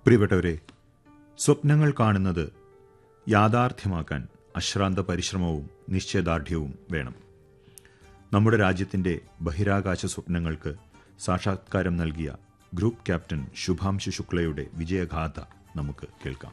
പ്രിയപ്പെട്ടവരെ സ്വപ്നങ്ങൾ കാണുന്നത് യാഥാർത്ഥ്യമാക്കാൻ അശ്രാന്ത പരിശ്രമവും നിശ്ചയദാർഢ്യവും വേണം നമ്മുടെ രാജ്യത്തിന്റെ ബഹിരാകാശ സ്വപ്നങ്ങൾക്ക് സാക്ഷാത്കാരം നൽകിയ ഗ്രൂപ്പ് ക്യാപ്റ്റൻ ശുഭാംശു ശുക്ലയുടെ വിജയഗാഥ നമുക്ക് കേൾക്കാം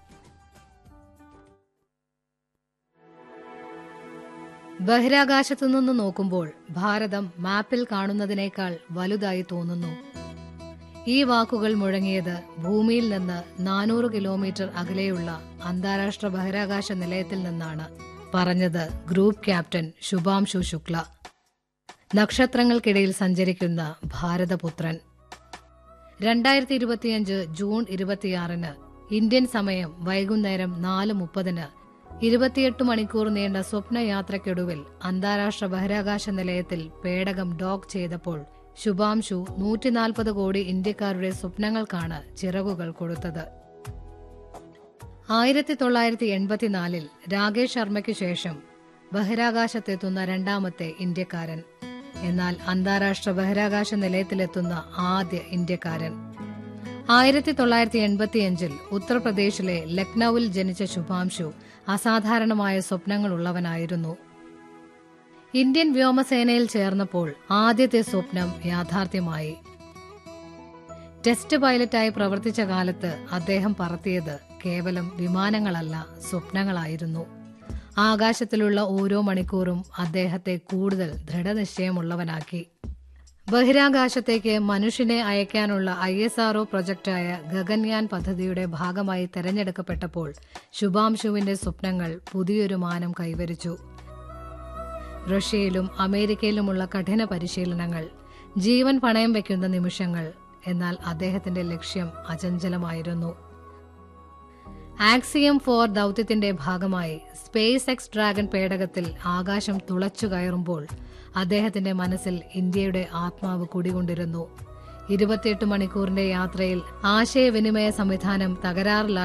ബഹിരാകാശത്തു നിന്ന് നോക്കുമ്പോൾ ഭാരതം മാപ്പിൽ കാണുന്നതിനേക്കാൾ വലുതായി തോന്നുന്നു ഈ വാക്കുകൾ മുഴങ്ങിയത് ഭൂമിയിൽ നിന്ന് നാനൂറ് കിലോമീറ്റർ അകലെയുള്ള അന്താരാഷ്ട്ര ബഹിരാകാശ നിലയത്തിൽ നിന്നാണ് പറഞ്ഞത് ഗ്രൂപ്പ് ക്യാപ്റ്റൻ ശുഭാംശു ശുക്ല നക്ഷത്രങ്ങൾക്കിടയിൽ സഞ്ചരിക്കുന്ന ഭാരതപുത്രൻ രണ്ടായിരത്തി ഇരുപത്തിയഞ്ച് ജൂൺ ഇരുപത്തിയാറിന് ഇന്ത്യൻ സമയം വൈകുന്നേരം നാല് മുപ്പതിന് ഇരുപത്തിയെട്ട് മണിക്കൂർ നീണ്ട സ്വപ്നയാത്രയ്ക്കൊടുവിൽ അന്താരാഷ്ട്ര ബഹിരാകാശ നിലയത്തിൽ പേടകം ഡോക്ക് ചെയ്തപ്പോൾ ശുഭാംശു നൂറ്റിനാൽപ്പത് കോടി ഇന്ത്യക്കാരുടെ സ്വപ്നങ്ങൾക്കാണ് ചിറകുകൾ കൊടുത്തത് ആയിരത്തി തൊള്ളായിരത്തി എൺപത്തിനാലിൽ രാകേഷ് ശർമ്മയ്ക്ക് ശേഷം ബഹിരാകാശത്തെത്തുന്ന രണ്ടാമത്തെ ഇന്ത്യക്കാരൻ എന്നാൽ അന്താരാഷ്ട്ര ബഹിരാകാശ നിലയത്തിലെത്തുന്ന ആദ്യ ഇന്ത്യക്കാരൻ ആയിരത്തി തൊള്ളായിരത്തി എൺപത്തിയഞ്ചിൽ ഉത്തർപ്രദേശിലെ ലക്നൌവിൽ ജനിച്ച ശുഭാംശു അസാധാരണമായ സ്വപ്നങ്ങളുള്ളവനായിരുന്നു ഇന്ത്യൻ വ്യോമസേനയിൽ ചേർന്നപ്പോൾ ആദ്യത്തെ സ്വപ്നം യാഥാർത്ഥ്യമായി ടെസ്റ്റ് പൈലറ്റായി പ്രവർത്തിച്ച കാലത്ത് അദ്ദേഹം പറത്തിയത് കേവലം വിമാനങ്ങളല്ല സ്വപ്നങ്ങളായിരുന്നു ആകാശത്തിലുള്ള ഓരോ മണിക്കൂറും അദ്ദേഹത്തെ കൂടുതൽ ദൃഢനിശ്ചയമുള്ളവനാക്കി ബഹിരാകാശത്തേക്ക് മനുഷ്യനെ അയക്കാനുള്ള ഐ എസ് ആർഒ പ്രൊജക്ടായ ഗഗൻയാൻ പദ്ധതിയുടെ ഭാഗമായി തെരഞ്ഞെടുക്കപ്പെട്ടപ്പോൾ ശുഭാംശുവിന്റെ സ്വപ്നങ്ങൾ പുതിയൊരു മാനം കൈവരിച്ചു റഷ്യയിലും അമേരിക്കയിലുമുള്ള കഠിന പരിശീലനങ്ങൾ ജീവൻ പണയം വയ്ക്കുന്ന നിമിഷങ്ങൾ എന്നാൽ അദ്ദേഹത്തിന്റെ ലക്ഷ്യം അചഞ്ചലമായിരുന്നു ആക്സിയം ഫോർ ദൗത്യത്തിന്റെ ഭാഗമായി സ്പേസ് എക്സ് ഡ്രാഗൺ പേടകത്തിൽ ആകാശം തുളച്ചു കയറുമ്പോൾ അദ്ദേഹത്തിന്റെ മനസ്സിൽ ഇന്ത്യയുടെ ആത്മാവ് കുടികൊണ്ടിരുന്നു ഇരുപത്തിയെട്ട് മണിക്കൂറിന്റെ യാത്രയിൽ ആശയവിനിമയ സംവിധാനം തകരാറിലായി